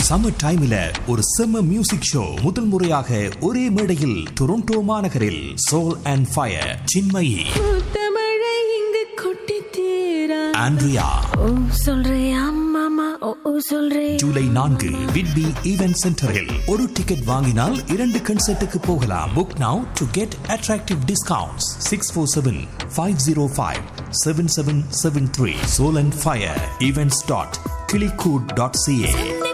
Summer டைம்ல ஒரு செம்ம மியூசிக் ஷோ முதல் முறையாக ஒரே மேடையில் டொரண்டோ மாநகரில் சோல் அண்ட் ஃபயர் சின்மயி முத்தமழை இங்கு கொட்டி தீரா ஆண்ட்ரியா ஓ சொல்றியா மாமா ஓ ஓ சொல்றே ஜூலை நான்கு விட்பி ஈவென்ட் சென்டரில் ஒரு டிக்கெட் வாங்கினால் இரண்டு கன்சர்ட்டுக்கு போகலாம் book now to get attractive discounts six four seven five zero five seven seven seven three Soul and Fire events dot கிளிகூட் டாட் சிஏ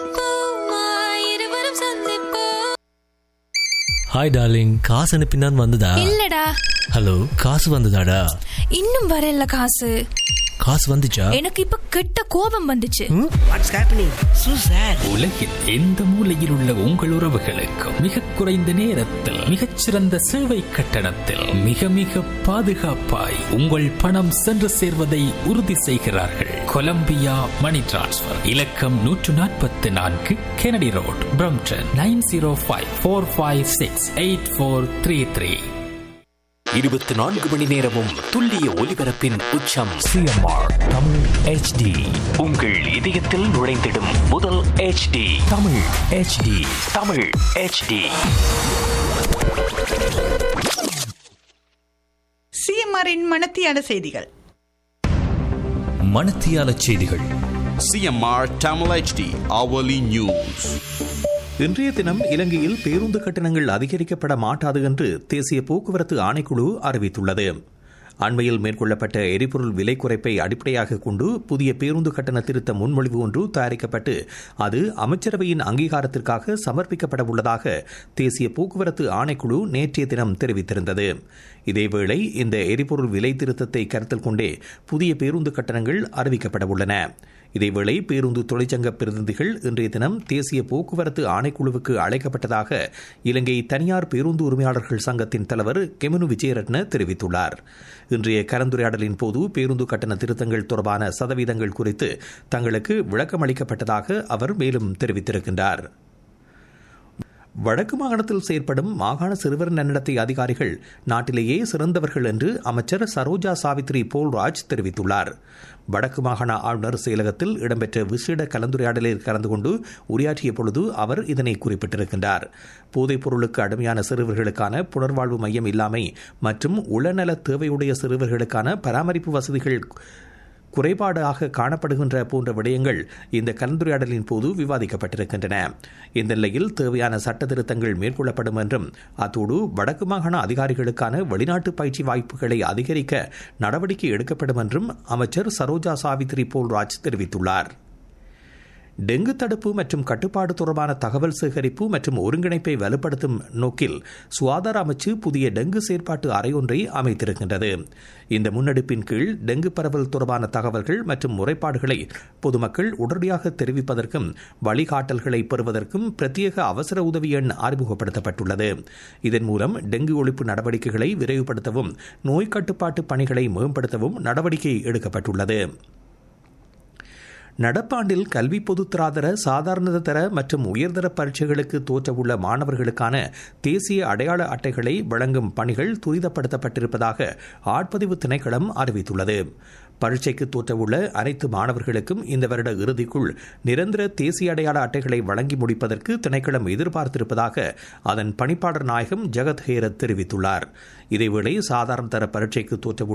ஹாய் டார்லிங் காசு அனுப்பினான் வந்ததா இல்லடா ஹலோ காசு வந்ததாடா இன்னும் வரல காசு காசு வந்துச்சா எனக்கு இப்ப கெட்ட கோபம் வந்துச்சு வாட்ஸ் ஹேப்பனிங் சூ சார் உலகில் எந்த மூலையில் உள்ள உங்கள் உறவுகளுக்கும் மிக குறைந்த நேரத்தில் மிகச்சிறந்த சேவை கட்டணத்தில் மிக மிக பாதுகாப்பாய் உங்கள் பணம் சென்று சேர்வதை உறுதி செய்கிறார்கள் கொலம்பியா மணி டிரான்ஸ்ஃபர் இலக்கம் நூற்று நாற்பத்தி நான்கு Kennedy Road Brampton nine zero five four five six eight four three three இருபத்தி நான்கு மணி நேரமும் துல்லிய ஒலிபரப்பின் உச்சம் சிஎம்ஆர் தமிழ் ஹெச்டி உங்கள் இதயத்தில் நுழைந்திடும் முதல் HD Tamil HD Tamil HD சிஎம்ஆரின் மனத்தியால செய்திகள் மணத்தியால செய்திகள் CMR Tamil HD hourly news. இன்றைய தினம் இலங்கையில் பேருந்து கட்டணங்கள் அதிகரிக்கப்பட மாட்டாது என்று தேசிய போக்குவரத்து ஆணைக்குழு அறிவித்துள்ளது அண்மையில் மேற்கொள்ளப்பட்ட எரிபொருள் விலை குறைப்பை அடிப்படையாக கொண்டு புதிய பேருந்து கட்டண திருத்த முன்மொழிவு ஒன்று தயாரிக்கப்பட்டு அது அமைச்சரவையின் அங்கீகாரத்திற்காக சமர்ப்பிக்கப்பட உள்ளதாக தேசிய போக்குவரத்து ஆணைக்குழு நேற்றைய தினம் தெரிவித்திருந்தது இதேவேளை இந்த எரிபொருள் விலை திருத்தத்தை கருத்தில் கொண்டே புதிய பேருந்து கட்டணங்கள் அறிவிக்கப்பட உள்ளன இதேவேளை பேருந்து தொழிற்சங்க பிரதிநிதிகள் இன்றைய தினம் தேசிய போக்குவரத்து ஆணைக்குழுவுக்கு அழைக்கப்பட்டதாக இலங்கை தனியார் பேருந்து உரிமையாளர்கள் சங்கத்தின் தலைவர் கெமனு விஜயரட்ன தெரிவித்துள்ளார் இன்றைய கலந்துரையாடலின் போது பேருந்து கட்டண திருத்தங்கள் தொடர்பான சதவீதங்கள் குறித்து தங்களுக்கு விளக்கம் அளிக்கப்பட்டதாக அவர் மேலும் தெரிவித்திருக்கின்றார் வடக்கு மாகாணத்தில் செயற்படும் மாகாண சிறுவர் நன்னடத்தை அதிகாரிகள் நாட்டிலேயே சிறந்தவர்கள் என்று அமைச்சர் சரோஜா சாவித்ரி போல்ராஜ் தெரிவித்துள்ளார் வடக்கு மாகாண ஆளுநர் செயலகத்தில் இடம்பெற்ற விசேட கலந்துரையாடலில் கலந்து கொண்டு உரையாற்றிய பொழுது அவர் இதனை குறிப்பிட்டிருக்கின்றார் போதைப் பொருளுக்கு அடிமையான சிறுவர்களுக்கான புனர்வாழ்வு மையம் இல்லாமை மற்றும் உளநல தேவையுடைய சிறுவர்களுக்கான பராமரிப்பு வசதிகள் குறைபாடாக காணப்படுகின்ற போன்ற விடயங்கள் இந்த கலந்துரையாடலின் போது விவாதிக்கப்பட்டிருக்கின்றன இந்த நிலையில் தேவையான சட்ட திருத்தங்கள் மேற்கொள்ளப்படும் என்றும் அத்தோடு வடக்கு மாகாண அதிகாரிகளுக்கான வெளிநாட்டு பயிற்சி வாய்ப்புகளை அதிகரிக்க நடவடிக்கை எடுக்கப்படும் என்றும் அமைச்சர் சரோஜா சாவித்ரி போல்ராஜ் தெரிவித்துள்ளார் டெங்கு தடுப்பு மற்றும் கட்டுப்பாடு தொடர்பான தகவல் சேகரிப்பு மற்றும் ஒருங்கிணைப்பை வலுப்படுத்தும் நோக்கில் சுகாதார அமைச்சு புதிய டெங்கு செயற்பாட்டு அறையொன்றை அமைத்திருக்கின்றது இந்த முன்னெடுப்பின் கீழ் டெங்கு பரவல் தொடர்பான தகவல்கள் மற்றும் முறைப்பாடுகளை பொதுமக்கள் உடனடியாக தெரிவிப்பதற்கும் வழிகாட்டல்களை பெறுவதற்கும் பிரத்யேக அவசர உதவி எண் அறிமுகப்படுத்தப்பட்டுள்ளது இதன் மூலம் டெங்கு ஒழிப்பு நடவடிக்கைகளை விரைவுபடுத்தவும் நோய் கட்டுப்பாட்டு பணிகளை மேம்படுத்தவும் நடவடிக்கை எடுக்கப்பட்டுள்ளது நடப்பாண்டில் கல்வி பொதுத்தராதர சாதாரண தர மற்றும் உயர்தர பரீட்சைகளுக்கு தோற்றவுள்ள மாணவர்களுக்கான தேசிய அடையாள அட்டைகளை வழங்கும் பணிகள் துரிதப்படுத்தப்பட்டிருப்பதாக ஆட்பதிவு திணைக்களம் அறிவித்துள்ளது பரீட்சைக்கு தோற்றவுள்ள அனைத்து மாணவர்களுக்கும் இந்த வருட இறுதிக்குள் நிரந்தர தேசிய அடையாள அட்டைகளை வழங்கி முடிப்பதற்கு திணைக்களம் எதிர்பார்த்திருப்பதாக அதன் பணிப்பாளர் நாயகம் ஜெகத் ஹேரத் தெரிவித்துள்ளார் இதேவேளை சாதாரண தர பரீட்சைக்கு தோற்றவுள்ள